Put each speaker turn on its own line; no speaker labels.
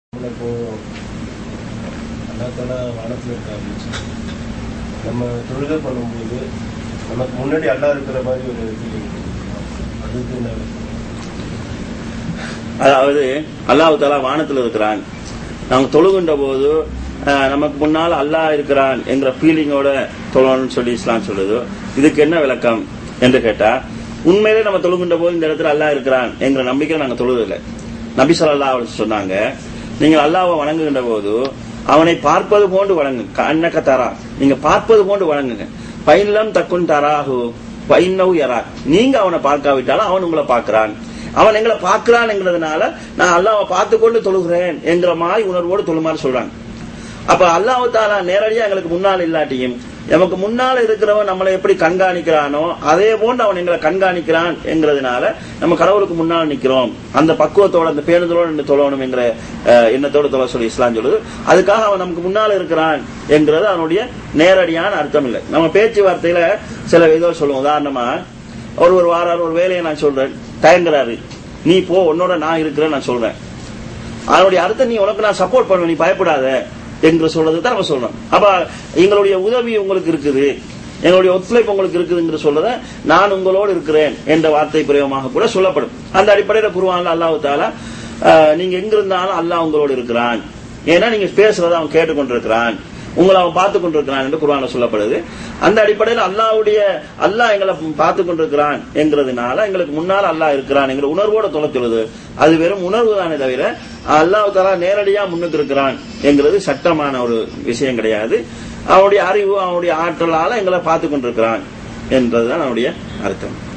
நம்மள இப்போ அல்லாத்தால வானத்தில் இருக்க அப்படின்னு நம்ம தொழுகை பண்ணும்போது நமக்கு முன்னாடி அல்லா இருக்கிற மாதிரி ஒரு ஃபீலிங் அதுக்கு என்ன
அதாவது அல்லாஹ் தாலா வானத்தில் இருக்கிறான் நாங்கள் தொழுகின்ற போது அஹ், நமக்கு முன்னால் அல்லாஹ் இருக்கிறான் என்கிற ஃபீலிங்கோட தொழணும்னு சொல்லி இஸ்லாம் சொல்லுது இதுக்கு என்ன விளக்கம் என்று கேட்டா உண்மையிலே நம்ம தொழுகின்ற போது இந்த இடத்துல அல்லாஹ் இருக்கிறான் என்கிற நம்பிக்கை நாங்கள் தொழுதில்லை நபி ஸல்லல்லாஹு அலைஹி வஸல்லம் சொன்னாங்க நீங்கள் அல்லாஹ்வை வணங்குகின்ற போது அவனை பார்ப்பது போன்று வணங்குங்க அன்னக்க தரா நீங்க பார்ப்பது போன்று வணங்குங்க பைன்லம் தக்குன் தராகு பைன்னவு யரா நீங்க அவனை பார்க்காவிட்டாலும் அவன் உங்களை பார்க்கிறான் அவன் எங்களை பார்க்கிறான்ங்கிறதுனால நான் அல்லாஹ்வை பார்த்து கொண்டு தொழுகிறேன் என்கிற மாதிரி உணர்வோடு தொழுமாறு சொல்றாங்க அப்ப அல்லாஹ் தாலா நேரடியா எங்களுக்கு முன்னால் இல்லாட்டியும் நமக்கு முன்னால் இருக்கிறவன் நம்மளை எப்படி கண்காணிக்கிறானோ அதே போன்று அவன் எங்களை கண்காணிக்கிறான் என்கிறதுனால நம்ம கடவுளுக்கு முன்னால் நிக்கிறோம் அந்த பக்குவத்தோட அந்த பேணுதலோடு நின்று தொழணும் என்கிற அஹ், எண்ணத்தோடு தொலை சொல்லி இஸ்லாம் சொல்லுது அதுக்காக அவன் நமக்கு முன்னால் இருக்கிறான் என்கிறது அவனுடைய நேரடியான அர்த்தம் இல்லை நம்ம பேச்சுவார்த்தையில சில இதோ சொல்லுவோம் உதாரணமா ஒரு ஒரு வாரம் ஒரு வேலையை நான் சொல்றேன் தயங்குறாரு நீ போ உன்னோட நான் இருக்கிறேன் நான் சொல்றேன் அதனுடைய அர்த்தம் நீ உனக்கு நான் சப்போர்ட் பண்ணுவேன் நீ பயப்படாத என்று சொல்றது தான் நம்ம சொல்றோம் அப்ப எங்களுடைய உதவி உங்களுக்கு இருக்குது எங்களுடைய ஒத்துழைப்பு உங்களுக்கு இருக்குதுங்கிற சொல்றத நான் உங்களோடு இருக்கிறேன் என்ற வார்த்தை பிரயோகமாக கூட சொல்லப்படும் அந்த அடிப்படையில் குருவான்ல அல்லாஹ் தாலா அஹ், நீங்க எங்க இருந்தாலும் அல்லாஹ் உங்களோடு இருக்கிறான் ஏன்னா நீங்க பேசுறத அவன் கேட்டுக்கொண்டிருக்கிறான் உங்களை அவன் பார்த்து கொண்டிருக்கிறான் என்று குர்ஆன்ல சொல்லப்படுது அந்த அடிப்படையில் அல்லாஹ்வுடைய அல்லாஹ் எங்களை பார்த்து கொண்டிருக்கிறான் என்கிறதுனால எங்களுக்கு முன்னால் அல்லாஹ் இருக்கிறான் என்கிற உணர்வோட தொலை சொல்லுது அது வெறும் உணர்வு தானே தவிர அல்லாஹ் தலா நேரடியா முன்னுக்கு இருக்கிறான் என்கிறது சட்டமான ஒரு விஷயம் கிடையாது அவனுடைய அறிவு அவனுடைய ஆற்றலால எங்களை பார்த்து கொண்டிருக்கிறான் என்றதுதான் அவனுடைய அர்த்தம்